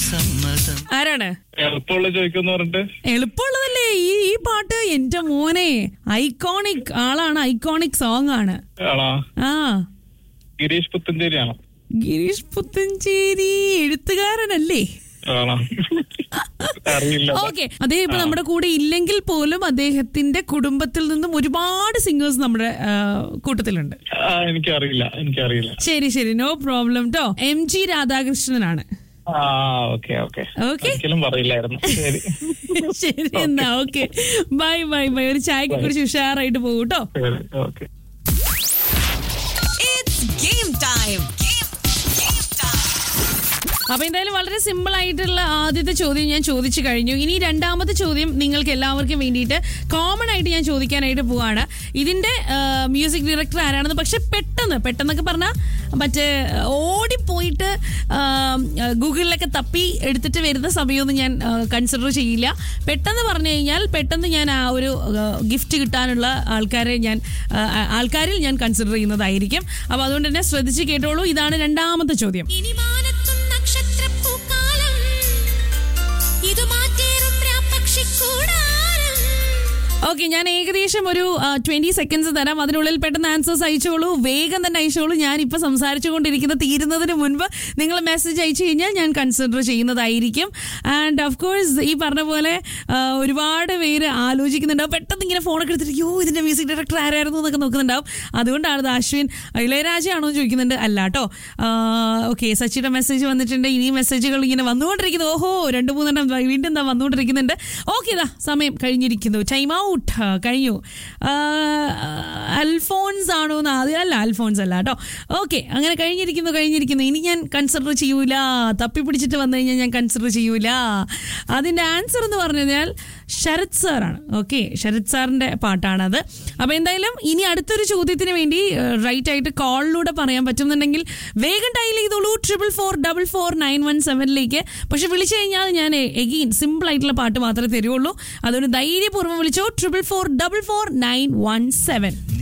സമ്മതം ആരാണ് എളുപ്പമുള്ള ചോദിക്കുമെന്ന് പറഞ്ഞിട്ട് എളുപ്പമുള്ളതല്ലേ ഈ ഈ പാട്ട് എന്റെ മോനെ ഐക്കോണിക് ആളാണ് ഐക്കോണിക് സോങ് ആണ് ആണോ ആ ഗിരീഷ് പുത്തഞ്ചേരി ആണോ ഗിരീഷ് പുത്തഞ്ചേരി എഴുത്തുകാരനല്ലേ ആണോ അറിയില്ല ഓക്കെ അദ്ദേഹം ഇപ്പൊ നമ്മുടെ കൂടെ ഇല്ലെങ്കിൽ പോലും അദ്ദേഹത്തിന്റെ കുടുംബത്തിൽ നിന്നും ഒരുപാട് സിംഗേഴ്സ് നമ്മുടെ ആ, കൂട്ടത്തിലുണ്ട് ആ എനിക്കറിയില്ല എനിക്കറിയില്ല ശരി ശരി നോ പ്രോബ്ലം ട്ടോ എം ജി രാധാകൃഷ്ണനാണ് ആ ഓക്കെ ഓക്കെ ഓക്കെ ഒരിക്കലും പറയില്ലായിരുന്നു ശരി ശരി എന്നാ ഓക്കെ ബൈ ബൈ ബൈ ഒരു ചായക്ക് കുറിച്ച് ഉഷാറായിട്ട് പോകും കേട്ടോ ശരി okay It's game time. Game, game time. അപ്പൊ എന്തായാലും വളരെ സിമ്പിൾ ആയിട്ടുള്ള ആദ്യത്തെ ചോദ്യം ഞാൻ ചോദിച്ചു കഴിഞ്ഞു ഇനി രണ്ടാമത്തെ ചോദ്യം നിങ്ങൾക്ക് എല്ലാവർക്കും വേണ്ടിയിട്ട് കോമൺ ആയിട്ട് ഞാൻ ചോദിക്കാനായിട്ട് പോവാണ് ഇതിന്റെ മ്യൂസിക് ഡയറക്ടർ ആരാണെന്ന് പക്ഷെ പെട്ടെന്ന് പെട്ടെന്നൊക്കെ പറഞ്ഞാൽ മറ്റേ ഓടിപ്പോയിട്ട് ആ, ഗൂഗിളിലൊക്കെ തപ്പി എടുത്തിട്ട് വരുന്ന സമയമൊന്നും ഞാൻ കൺസിഡർ ചെയ്യില്ല പെട്ടെന്ന് പറഞ്ഞു കഴിഞ്ഞാൽ പെട്ടെന്ന് ഞാൻ ആ ഒരു ഗിഫ്റ്റ് കിട്ടാനുള്ള ആൾക്കാരെ ഞാൻ ആ, ആൾക്കാരിൽ ഞാൻ കൺസിഡർ ചെയ്യുന്നതായിരിക്കും അപ്പൊ അതുകൊണ്ട് തന്നെ ശ്രദ്ധിച്ച് കേട്ടോളൂ ഇതാണ് രണ്ടാമത്തെ ചോദ്യം ഇനി മാനത്തും നക്ഷത്രപ്പൂക്കാലം ഇത് മാറ്റേറും പക്ഷിക്കൂടാരം ഓക്കെ ഞാൻ ഏകദേശം ഒരു ട്വന്റി സെക്കൻഡ്സ് തരാം അതിനുള്ളിൽ പെട്ടെന്ന് ആൻസേഴ്സ് അയച്ചോളൂ വേഗം തന്നെ അയച്ചോളൂ ഞാൻ ഇപ്പൊ സംസാരിച്ചു കൊണ്ടിരിക്കുന്ന തീരുന്നതിന് മുൻപ് നിങ്ങൾ മെസ്സേജ് അയച്ചു കഴിഞ്ഞാൽ ഞാൻ കൺസിഡർ ചെയ്യുന്നതായിരിക്കും ആൻഡ് ഓഫ് കോഴ്സ് ഈ പറഞ്ഞ പോലെ ആ, ഒരുപാട് പേര് ആലോചിക്കുന്നുണ്ടാവും പെട്ടെന്ന് ഇങ്ങനെ ഫോണൊക്കെ എടുത്തിട്ട് യോ ഇതിന്റെ മ്യൂസിക് ഡയറക്ടർ ആരായിരുന്നു എന്നൊക്കെ നോക്കുന്നുണ്ടാവും അതുകൊണ്ടാണ് ഇത് അശ്വിൻ ഇളയരാജയാണോ എന്ന് ചോദിക്കുന്നുണ്ട് അല്ല കേട്ടോ ഓക്കെ സച്ചിയുടെ മെസ്സേജ് വന്നിട്ടുണ്ട് ഇനി മെസ്സേജുകൾ ഇങ്ങനെ വന്നുകൊണ്ടിരിക്കുന്നു ഓഹോ രണ്ട് മൂന്നെണ്ണം വീണ്ടും എന്താ വന്നുകൊണ്ടിരിക്കുന്നുണ്ട് ഓക്കെ ഇതാ സമയം കഴിഞ്ഞിരിക്കുന്നു ടൈം ഔട്ട് കഴിഞ്ഞു ആ, അൽഫോൺസ് ആണോ എന്ന് ആദ്യം അല്ല അൽഫോൺസ് അല്ല കേട്ടോ ഓക്കെ അങ്ങനെ കഴിഞ്ഞിരിക്കുന്നു കഴിഞ്ഞിരിക്കുന്നു ഇനി ഞാൻ കൺസിഡർ ചെയ്യൂല തപ്പി പിടിച്ചിട്ട് വന്നു കഴിഞ്ഞാൽ ഞാൻ കൺസിഡർ ചെയ്യൂല അതിന്റെ ആൻസർ എന്ന് പറഞ്ഞു കഴിഞ്ഞാൽ ശരത് സാറാണ് ഓക്കെ ശരത് സാറിന്റെ പാട്ടാണത് അപ്പൊ എന്തായാലും ഇനി അടുത്തൊരു ചോദ്യത്തിന് വേണ്ടി റൈറ്റ് ആയിട്ട് കോളിലൂടെ പറയാൻ പറ്റുന്നുണ്ടെങ്കിൽ വേഗം ഡയൽ ചെയ്തോളൂ triple four double four nine one സെവനിലേക്ക് പക്ഷെ വിളിച്ചു കഴിഞ്ഞാൽ ഞാൻ എഗെയിൻ സിമ്പിൾ ആയിട്ടുള്ള പാട്ട് മാത്രമേ തരുള്ളൂ അതുകൊണ്ട് ധൈര്യപൂർവ്വം വിളിച്ചോ triple four double four nine one seven